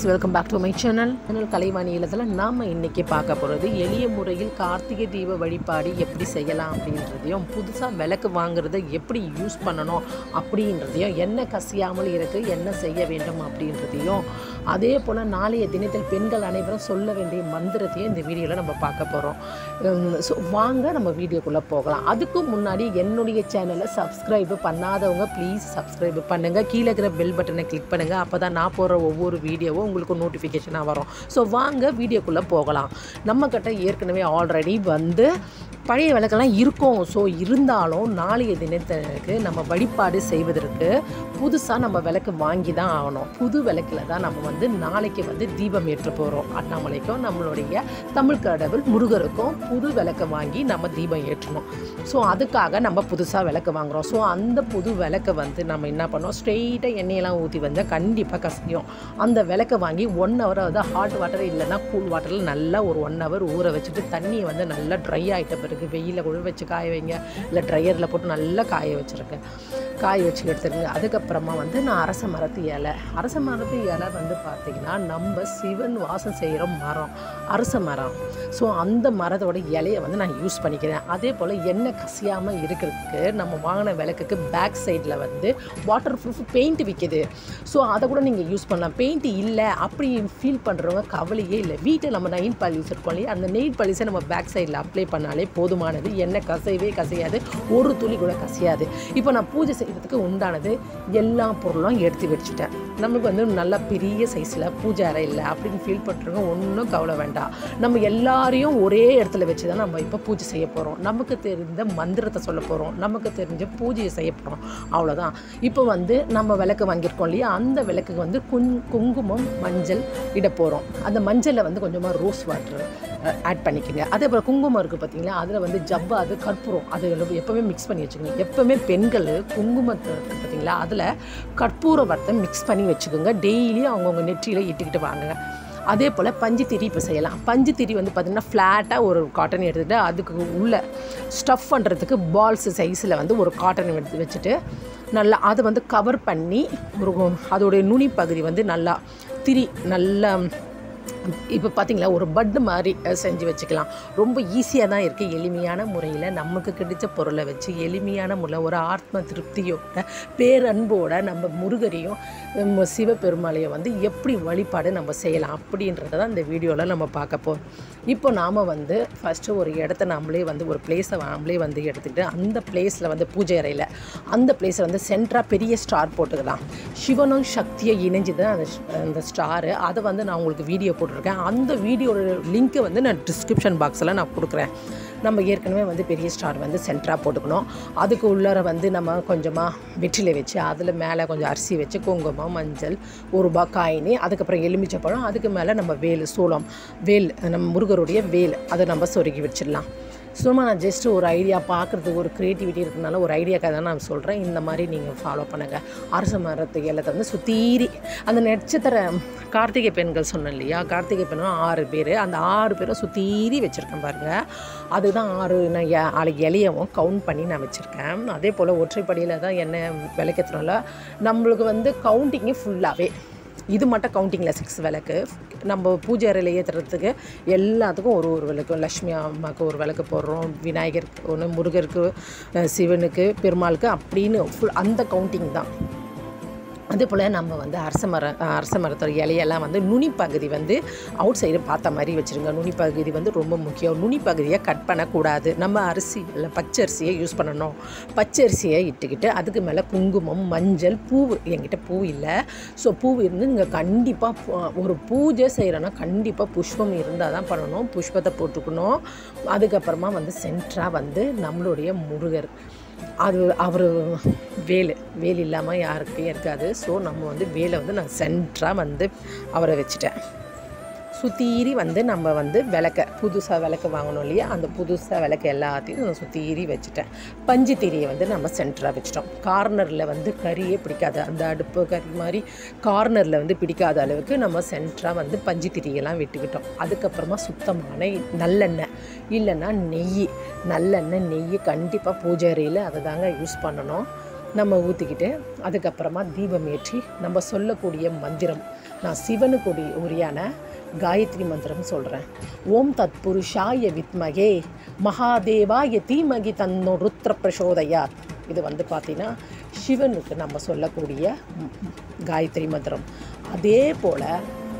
welcome back to my channel channel Kalaivani இல்லத்தில் நாம் இன்றைக்கி பார்க்க போகிறது எளிய முறையில் கார்த்திகை தீப வழிபாடு எப்படி செய்யலாம் அப்படின்றதையும் புதுசாக விளக்கு வாங்குறத எப்படி யூஸ் பண்ணணும் அப்படின்றதையும் என்ன கசியாமல் இருக்குது என்ன செய்ய வேண்டும் அப்படின்றதையும் அதே போல் நாளைய தினத்தில் பெண்கள் அனைவரும் சொல்ல வேண்டிய மந்திரத்தையும் இந்த வீடியோவில் நம்ம பார்க்க போகிறோம் ஸோ வாங்க நம்ம வீடியோக்குள்ளே போகலாம் அதுக்கு முன்னாடி என்னுடைய சேனலை சப்ஸ்கிரைப் பண்ணாதவங்க ப்ளீஸ் சப்ஸ்கிரைப் பண்ணுங்கள் கீழே இருக்கிற பெல் பட்டனை கிளிக் பண்ணுங்கள் அப்போ தான் நான் போடுற ஒவ்வொரு வீடியோவும் உங்களுக்கு நோட்டிஃபிகேஷனாக வரும் ஸோ வாங்க வீடியோக்குள்ளே போகலாம் நம்மக்கிட்ட ஏற்கனவே ஆல்ரெடி வந்து பழைய விளக்கெல்லாம் இருக்கும் ஸோ இருந்தாலும் நாளைய தினத்திற்கு நம்ம வழிபாடு செய்வதற்கு புதுசாக நம்ம விளக்கு வாங்கி தான் ஆகணும் புது விளக்கில் தான் நம்ம வந்து நாளைக்கு வந்து தீபம் ஏற்ற போகிறோம் அண்ணாமலைக்கும் நம்மளுடைய தமிழ் கடவுள் முருகருக்கும் புது விளக்கை வாங்கி நம்ம தீபம் ஏற்றணும் ஸோ அதுக்காக நம்ம புதுசாக விளக்கு வாங்குகிறோம் ஸோ அந்த புது விளக்கை வந்து நம்ம என்ன பண்ணோம் ஸ்ட்ரெயிட்டாக எண்ணெயெல்லாம் ஊற்றி வந்தால் கண்டிப்பாக கசியும் அந்த விளக்கை வாங்கி ஒன் ஹவர் வந்து ஹாட் வாட்டர் இல்லைன்னா கூல் வாட்டரில் நல்லா ஒரு ஒன் ஹவர் ஊற வச்சுட்டு தண்ணியை வந்து நல்லா ட்ரை ஆகிட்ட பிறகு வெயிலில் கூட வச்சு காய வைங்க இல்லை ட்ரையரில் போட்டு நல்லா காய வச்சுருங்க காய வச்சு எடுத்துருங்க அதுக்கப்புறமா வந்து நான் அரச மரத்து இலை அரச மரத்து இலை வந்து பார்த்திங்கன்னா நம்ம சிவன் வாசம் செய்கிற மரம் அரச மரம் ஸோ அந்த மரத்தோட இலையை வந்து நான் யூஸ் பண்ணிக்கிறேன் அதே போல் எண்ணெய் கசியாமல் இருக்கிறதுக்கு நம்ம வாங்கின விளக்குக்கு பேக் சைடில் வந்து வாட்டர் ப்ரூஃப் பெயிண்ட் விற்கிது ஸோ அதை கூட நீங்கள் யூஸ் பண்ணலாம் பெயிண்ட் இல்லை அப்படி ஃபீல் பண்ணுறவங்க கவலையே இல்லை வீட்டில் நம்ம நெயில் பாலிஸ் இருக்கோம் இல்லையா அந்த நெயில் பாலிஸை நம்ம பேக் சைடில் அப்ளை பண்ணாலே போதுமானது எண்ணெய் கசையவே கசையாது ஒரு துளி கூட கசையாது இப்போ நான் பூஜை செய்கிறதுக்கு உண்டானது எல்லா பொருளும் எடுத்து வச்சுட்டேன் நமக்கு வந்து நல்லா பெரிய சைஸில் பூஜை அறை இல்லை அப்படின்னு ஃபீல் பண்ணுறவங்க ஒன்றும் கவலை வேண்டாம் நம்ம எல்லாரையும் ஒரே இடத்துல வச்சு தான் நம்ம இப்போ பூஜை செய்ய போகிறோம் நமக்கு தெரிந்த மந்திரத்தை சொல்ல போகிறோம் நமக்கு தெரிஞ்ச பூஜையை செய்ய போகிறோம் அவ்வளோதான் இப்போ வந்து நம்ம விளக்கு வாங்கியிருக்கோம் இல்லையா அந்த விளக்குக்கு வந்து குங் குங்குமம் மஞ்சள் இட போகிறோம் அந்த மஞ்சளில் வந்து கொஞ்சமாக ரோஸ் வாட்டர் ஆட் பண்ணிக்கோங்க அதே போல் குங்குமம் இருக்குது பார்த்தீங்களா அதில் வந்து ஜவ்வா அது கற்பூரம் அது எப்போவுமே மிக்ஸ் பண்ணி வச்சுக்கோங்க எப்போவுமே பெண்கள் குங்குமத்தை இருக்குது பார்த்தீங்களா அதில் கற்பூர வத்தை மிக்ஸ் பண்ணி வச்சுக்கோங்க டெய்லியும் அவங்கவுங்க நெற்றியில் இட்டுக்கிட்டு வாங்க அதே போல் பஞ்சு திரி இப்போ செய்யலாம் பஞ்சு திரி வந்து பார்த்திங்கன்னா ஃப்ளாட்டாக ஒரு காட்டன் எடுத்துகிட்டு அதுக்கு உள்ள ஸ்டஃப் பண்ணுறதுக்கு பால்ஸ் சைஸில் வந்து ஒரு காட்டன் எடுத்து வச்சுட்டு நல்லா அதை வந்து கவர் பண்ணி ஒரு அதோடைய நுனி பகுதி வந்து நல்லா திரி நல்லா இப்போ பார்த்தீங்களா ஒரு பட்டு மாதிரி செஞ்சு வச்சுக்கலாம் ரொம்ப ஈஸியாக தான் இருக்குது எளிமையான முறையில் நமக்கு கிடைச்ச பொருளை வச்சு எளிமையான முறையில் ஒரு ஆத்ம திருப்தியோட பேரன்போட நம்ம முருகரையும் நம்ம சிவபெருமாளையும் வந்து எப்படி வழிபாடு நம்ம செய்யலாம் அப்படின்றத தான் இந்த வீடியோவில் நம்ம பார்க்க போகிறோம் இப்போ நாம் வந்து ஃபஸ்ட்டு ஒரு இடத்த நாமளே வந்து ஒரு பிளேஸை நாமளே வந்து எடுத்துக்கிட்டு அந்த பிளேஸில் வந்து பூஜை அறையில் அந்த பிளேஸில் வந்து சென்ட்ராக பெரிய ஸ்டார் போட்டுக்கலாம் சிவனும் சக்தியை இணைஞ்சு தான் அந்த அந்த ஸ்டாரு அதை வந்து நான் உங்களுக்கு வீடியோ போட்டிருக்கேன் அந்த வீடியோட லிங்க்கை வந்து நான் டிஸ்கிரிப்ஷன் பாக்ஸில் நான் கொடுக்குறேன் நம்ம ஏற்கனவே வந்து பெரிய ஸ்டார் வந்து சென்டராக போட்டுக்கணும் அதுக்கு உள்ளார வந்து நம்ம கொஞ்சமாக வெற்றிலை வச்சு அதில் மேலே கொஞ்சம் அரிசி வச்சு குங்குமம் மஞ்சள் ஒரு ரூபா காயினி அதுக்கப்புறம் எலுமிச்சப்பழம் அதுக்கு மேலே நம்ம வேல் சூளம் வேல் நம்ம முருகருடைய வேல் அதை நம்ம சொருகி வச்சிடலாம் சும்மா நான் ஜஸ்ட்டு ஒரு ஐடியா பார்க்குறதுக்கு ஒரு க்ரியேட்டிவிட்டி இருக்கிறனால ஒரு ஐடியாக்காக தான் நான் சொல்கிறேன் இந்த மாதிரி நீங்கள் ஃபாலோ பண்ணுங்கள் அரச மரத்து இலத்தை வந்து சுத்தீரி அந்த நட்சத்திர கார்த்திகை பெண்கள் சொன்னேன் இல்லையா கார்த்திகை பெண்கள் ஆறு பேர் அந்த ஆறு பேரும் சுத்தீரி வச்சுருக்கேன் பாருங்கள் அதுதான் ஆறு நான் நாளைக்கு இலையவும் கவுண்ட் பண்ணி நான் வச்சுருக்கேன் அதே போல் ஒற்றைப்படியில் தான் என்ன விளக்கத்தினால நம்மளுக்கு வந்து கவுண்டிங்கே ஃபுல்லாகவே இது மட்டும் கவுண்டிங்கில் சிக்ஸ் விளக்கு நம்ம பூஜை அறையில் ஏற்றுறதுக்கு எல்லாத்துக்கும் ஒரு ஒரு விளக்கு லக்ஷ்மி அம்மாவுக்கு ஒரு விளக்கு போடுறோம் விநாயகருக்கு ஒன்று முருகருக்கு சிவனுக்கு பெருமாளுக்கு அப்படின்னு ஃபுல் அந்த கவுண்டிங் தான் அதே போல் நம்ம வந்து அரச மரம் அரச மரத்தோட இலையெல்லாம் வந்து நுனி பகுதி வந்து அவுட் சைடு பார்த்த மாதிரி வச்சுருங்க நுனி பகுதி வந்து ரொம்ப முக்கியம் நுனி பகுதியை கட் பண்ணக்கூடாது நம்ம அரிசி இல்லை பச்சரிசியை யூஸ் பண்ணணும் பச்சரிசியை இட்டுக்கிட்டு அதுக்கு மேலே குங்குமம் மஞ்சள் பூ என்கிட்ட பூ இல்லை ஸோ பூ இருந்து நீங்கள் கண்டிப்பாக ஒரு பூஜை செய்கிறோன்னா கண்டிப்பாக புஷ்பம் இருந்தால் தான் பண்ணணும் புஷ்பத்தை போட்டுக்கணும் அதுக்கப்புறமா வந்து சென்ட்ராக வந்து நம்மளுடைய முருகர் அது அவர் வேல் வேல் இல்லாமல் யாருக்கும் இருக்காது ஸோ நம்ம வந்து வேலை வந்து நான் சென்ட்ராக வந்து அவரை வச்சுட்டேன் சுத்தீரி வந்து நம்ம வந்து விளக்க புதுசாக விளக்கு வாங்கணும் இல்லையா அந்த புதுசாக விளக்கு எல்லாத்தையும் நான் சுத்தீரி வச்சுட்டேன் பஞ்சு திரியை வந்து நம்ம சென்டராக வச்சுட்டோம் கார்னரில் வந்து கறியே பிடிக்காது அந்த அடுப்பு கறி மாதிரி கார்னரில் வந்து பிடிக்காத அளவுக்கு நம்ம சென்டராக வந்து பஞ்சு திரியெல்லாம் விட்டுக்கிட்டோம் அதுக்கப்புறமா சுத்தமான நல்லெண்ணெய் இல்லைன்னா நெய் நல்லெண்ணெய் நெய் கண்டிப்பாக பூஜை அறையில் அதை தாங்க யூஸ் பண்ணணும் நம்ம ஊற்றிக்கிட்டு அதுக்கப்புறமா தீபம் ஏற்றி நம்ம சொல்லக்கூடிய மந்திரம் நான் சிவனுக்கு உரி- உரியான காயத்ரி மந்திரம் சொல்கிறேன் ஓம் தத் புருஷாய வித்மகே மகாதேவாய தீமகி தன்னோ ருத்ர பிரசோதயாத் இது வந்து பார்த்தீங்கன்னா சிவனுக்கு நம்ம சொல்லக்கூடிய ம், ம், காயத்ரி மந்திரம் அதே போல்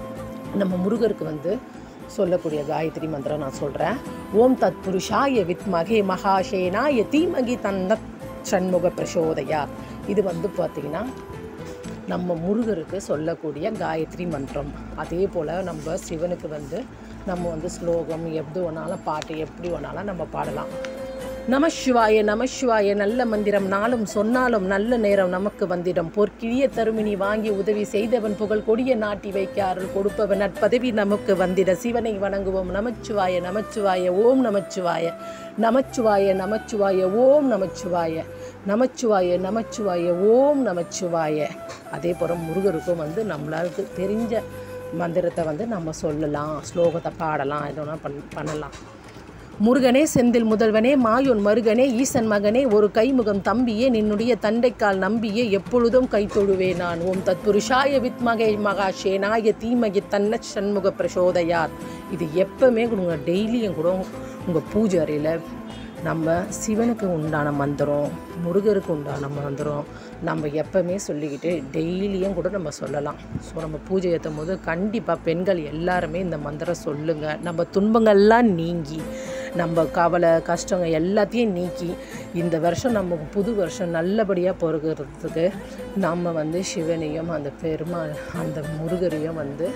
நம்ம முருகருக்கு வந்து சொல்லக்கூடிய காயத்ரி மந்திரம் நான் சொல்கிறேன் ஓம் தத் புருஷாய வித்மகே மகாசேனாய தீமகி தந்த சண்முக பிரசோதயா இது வந்து பார்த்திங்கன்னா நம்ம முருகருக்கு சொல்லக்கூடிய காயத்ரி மந்திரம் அதே போல் நம்ம சிவனுக்கு வந்து நம்ம வந்து ஸ்லோகம் எப்படி வேணாலும் பாட்டு எப்படி வேணாலும் நம்ம பாடலாம் நமசிவாய நமசிவாய நல்ல மந்திரம் நாளும் சொன்னாலும் நல்ல நேரம் நமக்கு வந்திடம் பொற்கிழிய தருமினி வாங்கி உதவி செய்தவன் புகழ் கொடிய நாட்டி வைக்க அருள் கொடுப்பவன் நற்பதவி நமக்கு வந்திட சிவனை வணங்குவோம் நமச்சிவாய நமச்சிவாய ஓம் நமச்சிவாய நமச்சிவாய நமச்சிவாய ஓம் நமச்சிவாய நமச்சிவாய நமச்சிவாய ஓம் நமச்சிவாய அதே போல் முருகருக்கும் வந்து நம்மளுக்கு தெரிஞ்ச மந்திரத்தை வந்து நம்ம சொல்லலாம் ஸ்லோகத்தை பாடலாம் எதுனா பண் பண்ணலாம் முருகனே செந்தில் முதல்வனே மாயோன் மருகனே ஈசன் மகனே ஒரு கைமுகம் தம்பியே நின்னுடைய தண்டைக்கால் நம்பியே எப்பொழுதும் கைத்தொழுவே நான் ஓம் தத்புருஷாய வித்மகை மகாஷேனாய தீமகி தன்ன சண்முக பிரசோதயாத் இது எப்பவுமே உங்கள் டெய்லியும் கூட உங்கள் பூஜை அறையில் நம்ம சிவனுக்கு உண்டான மந்திரம் முருகருக்கு உண்டான மந்திரம் நம்ம எப்பவுமே சொல்லிக்கிட்டு டெய்லியும் கூட நம்ம சொல்லலாம் ஸோ நம்ம பூஜை ஏற்றும் போது கண்டிப்பாக பெண்கள் எல்லாருமே இந்த மந்திரம் சொல்லுங்கள் நம்ம துன்பங்கள்லாம் நீங்கி நம்ம கவலை கஷ்டங்க எல்லாத்தையும் நீக்கி இந்த வருஷம் நம்ம புது வருஷம் நல்லபடியாக பொறுக்கிறதுக்கு நம்ம வந்து சிவனையும் அந்த பெருமாள் அந்த முருகரையும் வந்து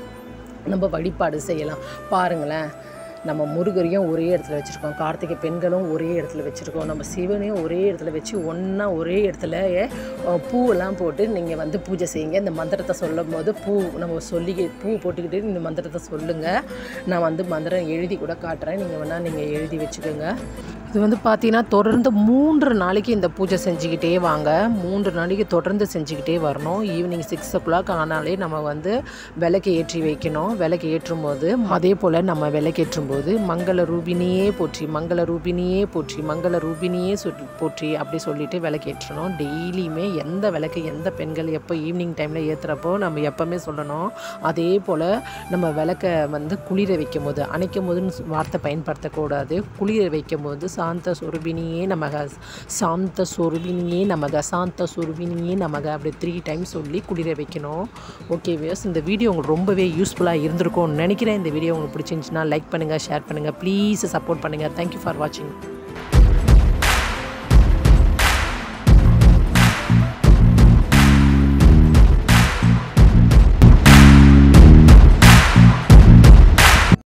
நம்ம வழிபாடு செய்யலாம் பாருங்களேன் நம்ம முருகரையும் ஒரே இடத்துல வச்சுருக்கோம் கார்த்திகை பெண்களும் ஒரே இடத்துல வச்சுருக்கோம் நம்ம சிவனையும் ஒரே இடத்துல வச்சு ஒன்றா ஒரே இடத்துல அஹ், பூவெல்லாம் போட்டு நீங்கள் வந்து பூஜை செய்யுங்க இந்த மந்திரத்தை சொல்லும் போது பூ நம்ம சொல்லி பூ போட்டுக்கிட்டு இந்த மந்திரத்தை சொல்லுங்கள் நான் வந்து மந்திரம் எழுதி கூட காட்டுறேன் நீங்கள் வேணால் நீங்கள் எழுதி வச்சுக்கோங்க இது வந்து பார்த்தீங்கன்னா தொடர்ந்து மூன்று நாளைக்கு இந்த பூஜை செஞ்சுக்கிட்டே வாங்க மூன்று நாளைக்கு தொடர்ந்து செஞ்சுக்கிட்டே வரணும் ஈவினிங் சிக்ஸ் ஓ கிளாக் ஆனாலே நம்ம வந்து விளக்கு ஏற்றி வைக்கணும் விளக்கு ஏற்றும் போது அதே போல் நம்ம விளக்கேற்றும் போது மங்கள ரூபினியே போற்றி மங்கள ரூபினியே போற்றி மங்கள ரூபினியே சொல்லி போற்றி அப்படி சொல்லிட்டு விளக்கேற்றணும் டெய்லியுமே எந்த விளக்கு எந்த பெண்கள் எப்போ ஈவினிங் டைமில் ஏற்றுறப்போ நம்ம எப்போவுமே சொல்லணும் அதே போல் நம்ம விளக்கை வந்து குளிர வைக்கும் போது அணைக்கும் போதுன்னு வார்த்தை பயன்படுத்தக்கூடாது குளிர வைக்கும் போது சாந்த சொருபினியே நமக சாந்த சொருபினியே நமக சாந்த சொருபினியே நமக அப்படி த்ரீ டைம்ஸ் சொல்லி குளிர வைக்கணும் ஓகே வியர்ஸ் இந்த வீடியோ உங்களுக்கு ரொம்பவே யூஸ்ஃபுல்லாக இருந்திருக்கும்னு நினைக்கிறேன் இந்த வீடியோ உங்களுக்கு பிடிச்சிருந்துச்சுன்னா லைக் பண்ணுங்கள் ஷேர் பண்ணுங்கள் ப்ளீஸ் சப்போர்ட் பண்ணுங்கள் தேங்க்யூ ஃபார் வாட்சிங்